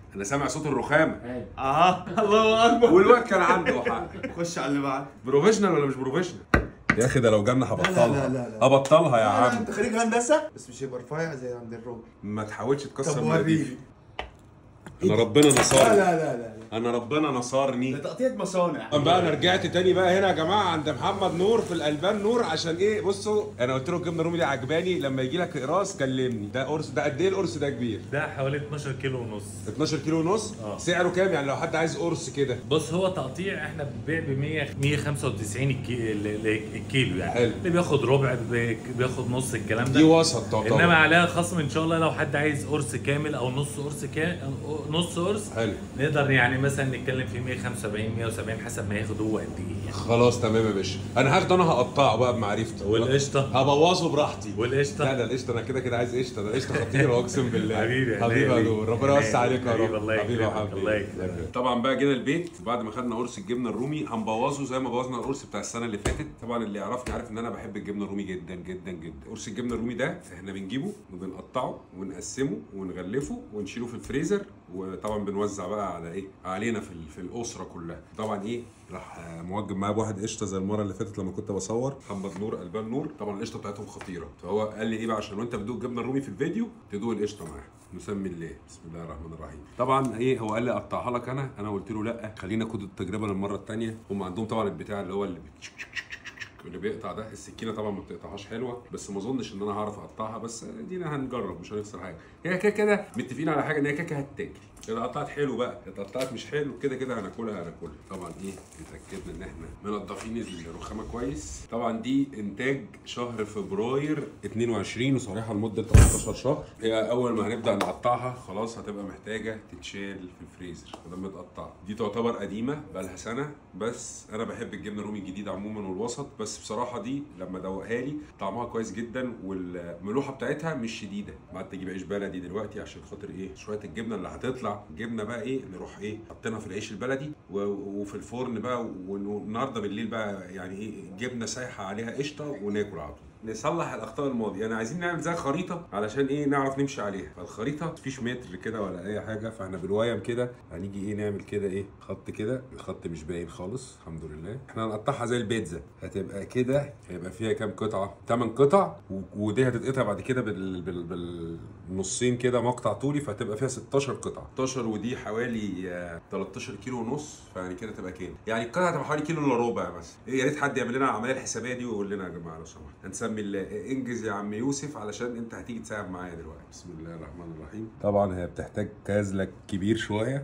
انا سامع صوت الرخامه اه الله اكبر والواد كان عنده حق خش على اللي بعد بروفيشنال ولا مش بروفيشنال يا اخي ده لو جالنا هبطلها لا، لا، لا، لا. هبطلها يا لا، عم انت خريج هندسه بس مش هيبقى رفيع زي عند الراجل ما تحاولش تكسر طب مقاديف. وريني انا ربنا لا نصرني لا لا لا انا ربنا نصرني ده تقطيع مصانع بقى انا رجعت تاني بقى هنا يا جماعه عند محمد نور في الالبان نور عشان ايه بصوا انا قلت له الجبنه الرومي دي عجباني لما يجي لك اقراص كلمني ده قرص ده قد ايه القرص ده كبير ده حوالي 12 كيلو ونص 12 كيلو ونص آه. سعره كام يعني لو حد عايز قرص كده بص هو تقطيع احنا بنبيع ب 100 195 الكي- ال- ال- الكيلو يعني حلو. اللي بياخد ربع بي- بياخد نص الكلام دي ده وسط تعتبر انما عليها خصم ان شاء الله لو حد عايز قرص كامل او نص قرص كا... نص قرص حلو نقدر يعني مثلا نتكلم في 175 170 حسب ما ياخد هو قد ايه يعني خلاص تمام يا باشا انا هاخده انا هقطعه بقى بمعرفتي والقشطه هبوظه براحتي لا والقشطه ده القشطه انا كده كده عايز قشطه ده قشطه خطيره اقسم بالله حبيبي يا حبيبي يا غالي. نور ربنا يوسع عليك يا حبيبي، رب الله حبيبي يا يكرمك، حبيبي الله يكرمك. طبعا بقى جينا البيت بعد ما خدنا قرص الجبنه الرومي هنبوظه زي ما بوظنا القرص بتاع السنه اللي فاتت طبعا اللي يعرفني عارف ان انا بحب الجبنه الرومي جدا جدا جدا قرص الجبنه الرومي ده احنا بنجيبه وبنقطعه ونقسمه ونغلفه ونشيله في الفريزر وطبعا بنوزع بقى على ايه علينا في ال- في الاسره كلها طبعا ايه راح آه، موجب معايا بواحد قشطه زي المره اللي فاتت لما كنت بصور محمد نور البان نور طبعا القشطه بتاعتهم خطيره فهو قال لي ايه بقى عشان وانت بتدوق الجبنه الرومي في الفيديو تدوق القشطه معاها نسمي الله بسم الله الرحمن الرحيم طبعا ايه هو قال لي اقطعها لك انا انا قلت له لا خلينا خد التجربه للمره الثانيه هم عندهم طبعا البتاع اللي هو اللي بت- اللي بيقطع ده السكينه طبعا ما بتقطعهاش حلوه بس ما اظنش ان انا هعرف اقطعها بس دينا هنجرب مش هنخسر حاجه هي كده كده متفقين على حاجه ان هي كده كده هتتاكل اذا قطعت حلو بقى اذا قطعت مش حلو كده كده هناكلها هناكلها طبعا ايه اتاكدنا ان احنا منضفين الرخامه كويس طبعا دي انتاج شهر فبراير 22 وصريحه لمده 13 شهر هي اول ما هنبدا نقطعها خلاص هتبقى محتاجه تتشال في الفريزر ما دام متقطعه دي تعتبر قديمه بقالها سنه بس انا بحب الجبنه الرومي الجديده عموما والوسط بس بصراحه دي لما دوقها لي طعمها كويس جدا والملوحه بتاعتها مش شديده بعد تجيب عيش بلدي دلوقتي عشان خاطر ايه شويه الجبنه اللي هتطلع جبنه بقى ايه نروح ايه حطينا في العيش البلدي و- وفي الفرن بقى والنهارده بالليل بقى يعني ايه جبنه سايحه عليها قشطه وناكل على طول نصلح الاخطاء الماضيه يعني عايزين نعمل زي خريطه علشان ايه نعرف نمشي عليها فالخريطه مفيش متر كده ولا اي حاجه فاحنا بالوايم كده هنيجي ايه نعمل كده ايه خط كده الخط مش باين خالص الحمد لله احنا هنقطعها زي البيتزا هتبقى كده هيبقى فيها كام قطعه 8 قطع و- ودي هتتقطع بعد كده بال... بال... بالنصين كده مقطع طولي فهتبقى فيها 16 قطعه 16 ودي حوالي آه، 13 كيلو ونص فيعني كده تبقى كام يعني القطعه هتبقى حوالي كيلو الا ربع مثلا إيه يا ريت حد يعمل لنا العمليه الحسابيه دي ويقول لنا يا جماعه لو سمحت هنسمي الله انجز يا عم يوسف علشان انت هتيجي تساعد معايا دلوقتي بسم الله الرحمن الرحيم طبعا هي بتحتاج كازلك كبير شويه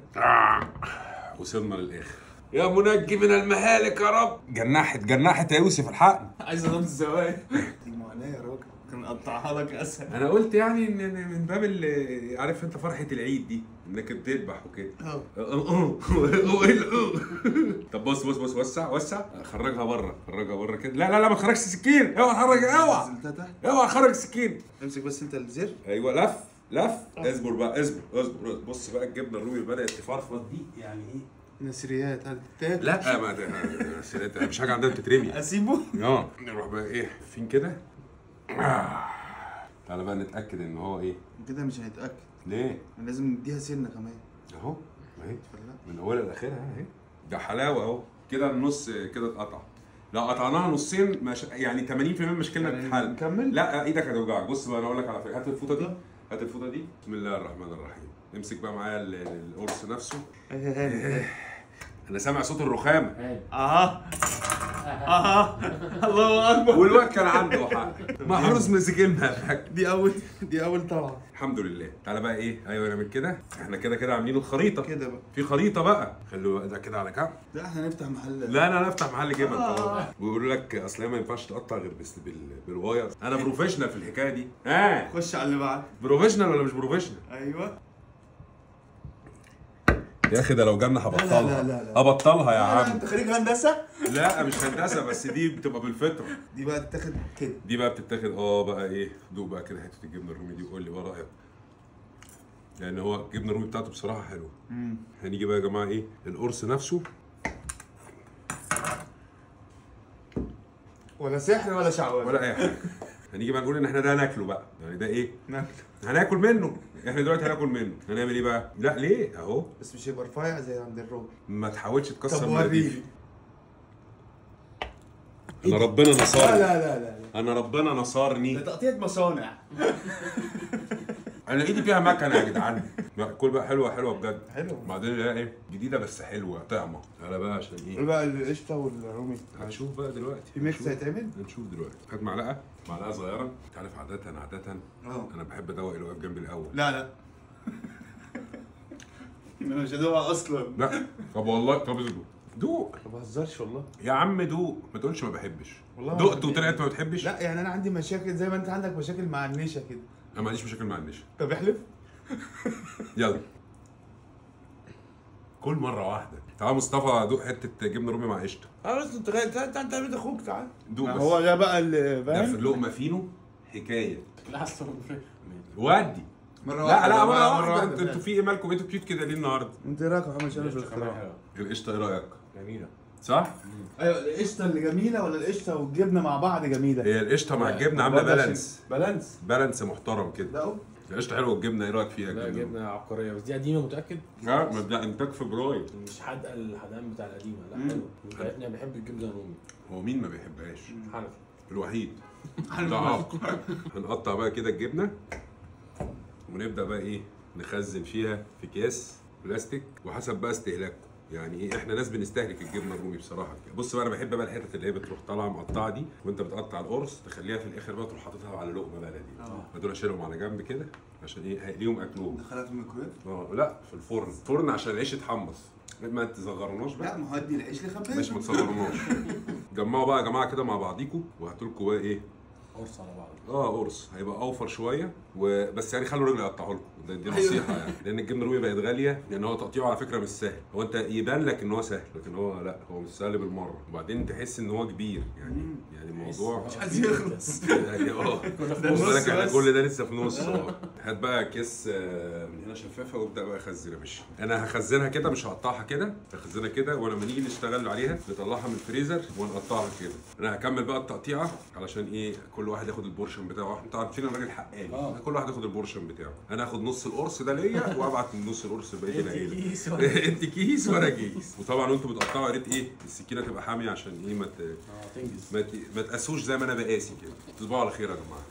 وصلنا للاخر يا منجي من المهالك يا رب جنحت جنحت يا يوسف الحقني عايز انام الزوايا دي معاناه يا راجل كان اقطعها لك اسهل انا قلت يعني ان إن من باب ال- عارف انت فرحه العيد دي انك بتذبح وكده اه طب بص بص بص وسع وسع خرجها بره خرجها بره كده لا لا لا ما تخرجش السكين اوعى تخرج اوعى نزلتها تحت اوعى تخرج السكين امسك بس انت الزر ايوه لف لف اصبر بقى اصبر اصبر اصبر. بص بقى الجبنه الرومي بدات تفرفط دي يعني ايه نسريات هتتاكل لا ما ده سيرت- مش حاجه عندنا بتترمي اسيبه اه نروح بقى ايه فين كده آه. تعالى بقى نتاكد ان هو ايه كده مش هيتاكل ليه لازم نديها سنه كمان اهو اهي فلا من اولها لاخرها اهي ده حلاوه اهو كده النص كده اتقطع لو قطعناها نصين مش يعني 80% من مشكلتنا يعني بتتحل نكمل؟ لا ايدك هتوجعك بص بقى انا اقول لك على فكره هات الفوطه دي هات الفوطه دي بسم الله الرحمن الرحيم امسك بقى معايا ال- ال- القرص نفسه انا سامع صوت الرخامه اه اه الله اكبر والواد كان عنده حق محروس مسكينها دي اول دي اول طلعه الحمد لله تعالى بقى ايه ايوه نعمل كده احنا كده كده عاملين الخريطه كده بقى في خريطه بقى خلوا بقى ده كده على كام لا احنا نفتح محل لا انا نفتح محل جبن طبعا ويقولوا لك اصل هي ما ينفعش تقطع غير بس بال... بالواير انا بروفيشنال في الحكايه دي ها خش على اللي بعد بروفيشنال ولا مش بروفيشنال ايوه يا اخي ده لو جالنا لا، هبطلها لا، لا، لا. هبطلها يا لا، عم انت خريج هندسه لا مش هندسه بس دي بتبقى بالفطره دي بقى تتاخد كده دي بقى بتتاخد اه بقى ايه دوق بقى كده حته الجبنه الرومي دي وقول لي بقى رايك لان هو الجبنه الرومي بتاعته بصراحه حلوه هنيجي بقى يا جماعه ايه القرص نفسه ولا سحر ولا شعوذه ولا اي حاجه هنيجي بقى نقول ان احنا ده هناكله بقى يعني ده ايه ناكل هناكل منه احنا دلوقتي هناكل منه هنعمل ايه بقى لا ليه اهو بس مش هيبقى رفيع زي عند الراجل ما تحاولش تكسر طب مناديل. وريني انا ربنا لا نصرني لا لا لا انا ربنا نصرني ده تقطيع مصانع انا ايدي فيها مكنه يا جدعان لا كل بقى حلوه حلوه بجد حلو بعدين الاقيها ايه جديده بس حلوه طعمه تعالى بقى عشان ايه ايه بقى القشطه والرومي هنشوف بقى دلوقتي في ميكس هنشوف. هيتعمل؟ هنشوف دلوقتي هات معلقه معلقه صغيره انت عارف عاده عاده اه انا بحب ادوق اللي واقف جنبي الاول لا لا انا مش هدوقها اصلا لا طب والله طب دوق دوق ما بهزرش والله يا عم دوق ما تقولش ما بحبش والله ما دقت بحب. وطلعت ما بتحبش لا يعني انا عندي مشاكل زي ما انت عندك مشاكل مع النشا كده انا ما عنديش مشاكل مع النشا طب احلف يلا كل مره واحده تعال مصطفى دوق حته جبنه رومي مع قشطه اه بس انت انت انت انت بيت اخوك تعال دوق ما بس هو ده بقى اللي ده في فاهم اللقمه فينو حكايه لا اصلا ودي مره لا لا بقى، مره واحده انتوا فعلا. انتوا في ايه مالكم انتوا كيوت كده ليه النهارده انت إيه رايك يا محمد شامل في الاختراع القشطه ايه رايك جميله صح ايوه القشطه اللي جميله ولا القشطه والجبنه مع بعض جميله هي القشطه مع لا، الجبنه عامله برضه عشان- بالانس بالانس بالانس محترم كده ده اهو القشطه حلوه والجبنه ايه رايك فيها لا الجبنة؟ جبنه عبقريه بس دي قديمه متاكد اه مبدا انتاج فبراير مش حادقه الحدقان بتاع القديمه لا مم. حلو بتاعتنا بحب الجبنه الرومي هو مين ما بيحبهاش حنفي الوحيد ده عاق. هنقطع بقى كده الجبنه ونبدا بقى ايه نخزن فيها في اكياس بلاستيك وحسب بقى استهلاككم يعني ايه احنا ناس بنستهلك الجبنه الرومي بصراحه كده بص بقى انا بحب بقى الحتت اللي هي بتروح طالعه مقطعه دي وانت بتقطع القرص تخليها في الاخر بقى تروح حاططها على لقمه بلدي اه. دول اشيلهم على جنب كده عشان ايه هيقليهم اكلهم دخلها في الميكرويف اه لا في الفرن الفرن عشان العيش يتحمص ما تصغروناش بقى لا ما هو ادي العيش لخباز ماشي ما تصغروناش جمعوا بقى يا جماعه كده مع بعضيكوا وهاتوا لكم بقى ايه قرص على بعض اه قرص هيبقى اوفر شويه وبس يعني خلوا رجلي يقطعوا لكم ده دي نصيحه يعني لان الجبنه الرومي بقت غاليه لان هو تقطيعه على فكره مش سهل هو انت يبان لك ان هو سهل لكن هو لا هو مش سهل بالمره وبعدين تحس ان هو كبير يعني يعني الموضوع مش عايز يخلص. يعني اه ده بص النص بالك احنا بس. كل ده لسه في نص اه هات بقى كيس آه، من هنا شفافه وابدا بقى خزن يا باشا انا هخزنها كده مش هقطعها كده هخزنها كده ولما نيجي نشتغل عليها نطلعها من الفريزر ونقطعها كده انا هكمل بقى التقطيعه علشان ايه كل واحد ياخد البورشن بتاعه انتوا عارفين انا راجل حقاني اه. كل واحد ياخد البورشن بتاعه انا هاخد نص القرص ده ليا وابعت من نص القرص لبقيه العيله كيس ولا- انت كيس وانا كيس وطبعا وانتوا بتقطعوا يا ريت ايه السكينه تبقى حاميه عشان ايه ما ت... اه تنجز ما ت- ما تقاسوش زي ما انا بقاسي كده تصبحوا على خير يا جماعه